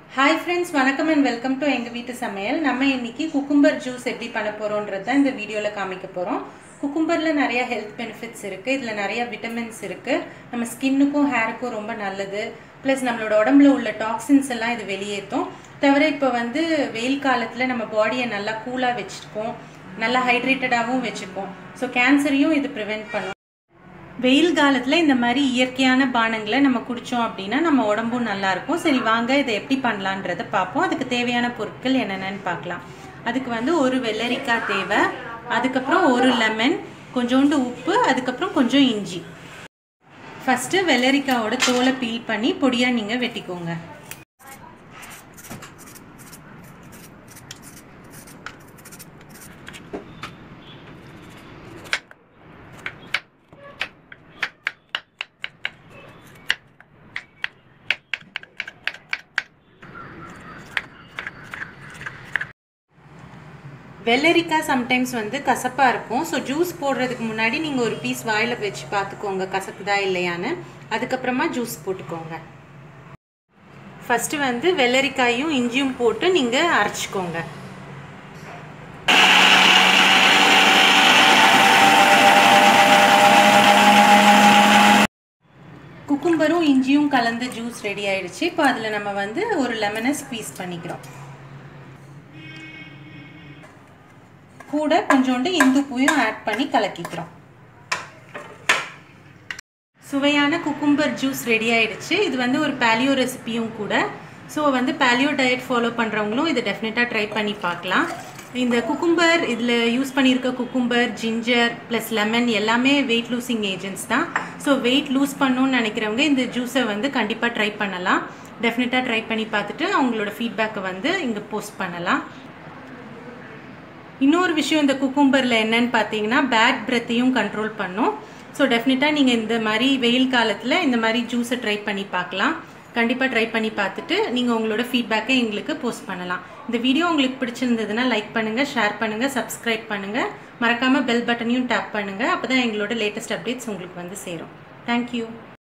hi friends வணக்கம் and welcome to எங்கள் வீட்டு சமையல் நம்ம இன்னைக்கு குக்கும்பர் ஜூஸ் எப்படி பண்ண போகிறோன்றது தான் இந்த வீடியோவில் காமிக்க போகிறோம் குக்கும்பரில் நிறைய ஹெல்த் பெனிஃபிட்ஸ் இருக்குது இதில் நிறைய விட்டமின்ஸ் இருக்குது நம்ம ஸ்கின்னுக்கும் ஹேருக்கும் ரொம்ப நல்லது ப்ளஸ் நம்மளோட உடம்புல உள்ள டாக்ஸின்ஸ் எல்லாம் இது வெளியேற்றும் தவிர இப்போ வந்து வெயில் காலத்தில் நம்ம பாடியை நல்லா கூலாக வச்சுருக்கோம் நல்லா ஹைட்ரேட்டடாகவும் வச்சுருக்கோம் ஸோ கேன்சரையும் இது ப்ரிவெண்ட் பண்ணும் வெயில் காலத்தில் இந்த மாதிரி இயற்கையான பானங்களை நம்ம குடித்தோம் அப்படின்னா நம்ம உடம்பும் நல்லா இருக்கும் சரி வாங்க இதை எப்படி பண்ணலான்றத பார்ப்போம் அதுக்கு தேவையான பொருட்கள் என்னென்னு பார்க்கலாம் அதுக்கு வந்து ஒரு வெள்ளரிக்காய் தேவை அதுக்கப்புறம் ஒரு லெமன் கொஞ்சோண்டு உப்பு அதுக்கப்புறம் கொஞ்சம் இஞ்சி ஃபஸ்ட்டு வெள்ளரிக்காவோட தோலை பீல் பண்ணி பொடியாக நீங்கள் வெட்டிக்கோங்க வெள்ளரிக்காய் சம்டைம்ஸ் வந்து கசப்பாக இருக்கும் ஸோ ஜூஸ் போடுறதுக்கு முன்னாடி நீங்கள் ஒரு பீஸ் வாயில் வச்சு பார்த்துக்கோங்க கசக்குதா இல்லையான்னு அதுக்கப்புறமா ஜூஸ் போட்டுக்கோங்க ஃபஸ்ட்டு வந்து வெள்ளரிக்காயும் இஞ்சியும் போட்டு நீங்கள் அரைச்சிக்கோங்க குக்கும்பரும் இஞ்சியும் கலந்து ஜூஸ் ரெடி ஆயிடுச்சு இப்போ அதில் நம்ம வந்து ஒரு லெமனை ஸ்க்வீஸ் பண்ணிக்கிறோம் கூட கொஞ்சோண்டு இந்து பூயும் ஆட் பண்ணி கலக்கிக்கிறோம் சுவையான குக்கும்பர் ஜூஸ் ரெடி ஆயிடுச்சு இது வந்து ஒரு பேலியோ ரெசிபியும் கூட ஸோ வந்து பேலியோ டயட் ஃபாலோ பண்ணுறவங்களும் இதை டெஃபினட்டாக ட்ரை பண்ணி பார்க்கலாம் இந்த குக்கும்பர் இதில் யூஸ் பண்ணியிருக்க குக்கும்பர் ஜிஞ்சர் ப்ளஸ் லெமன் எல்லாமே வெயிட் லூசிங் ஏஜென்ட்ஸ் தான் ஸோ வெயிட் லூஸ் பண்ணணும்னு நினைக்கிறவங்க இந்த ஜூஸை வந்து கண்டிப்பாக ட்ரை பண்ணலாம் டெஃபினட்டாக ட்ரை பண்ணி பார்த்துட்டு அவங்களோட ஃபீட்பேக்கை வந்து இங்கே போஸ்ட் பண்ணலாம் இன்னொரு விஷயம் இந்த குக்கும்பரில் என்னன்னு பார்த்தீங்கன்னா பேட் பிரெத்தையும் கண்ட்ரோல் பண்ணும் ஸோ டெஃபினட்டாக நீங்கள் இந்த மாதிரி வெயில் காலத்தில் இந்த மாதிரி ஜூஸை ட்ரை பண்ணி பார்க்கலாம் கண்டிப்பாக ட்ரை பண்ணி பார்த்துட்டு நீங்கள் உங்களோட ஃபீட்பேக்கை எங்களுக்கு போஸ்ட் பண்ணலாம் இந்த வீடியோ உங்களுக்கு பிடிச்சிருந்ததுன்னா லைக் பண்ணுங்கள் ஷேர் பண்ணுங்கள் சப்ஸ்கிரைப் பண்ணுங்கள் மறக்காமல் பெல் பட்டனையும் டேப் பண்ணுங்கள் அப்போ தான் எங்களோட லேட்டஸ்ட் அப்டேட்ஸ் உங்களுக்கு வந்து சேரும் தேங்க்யூ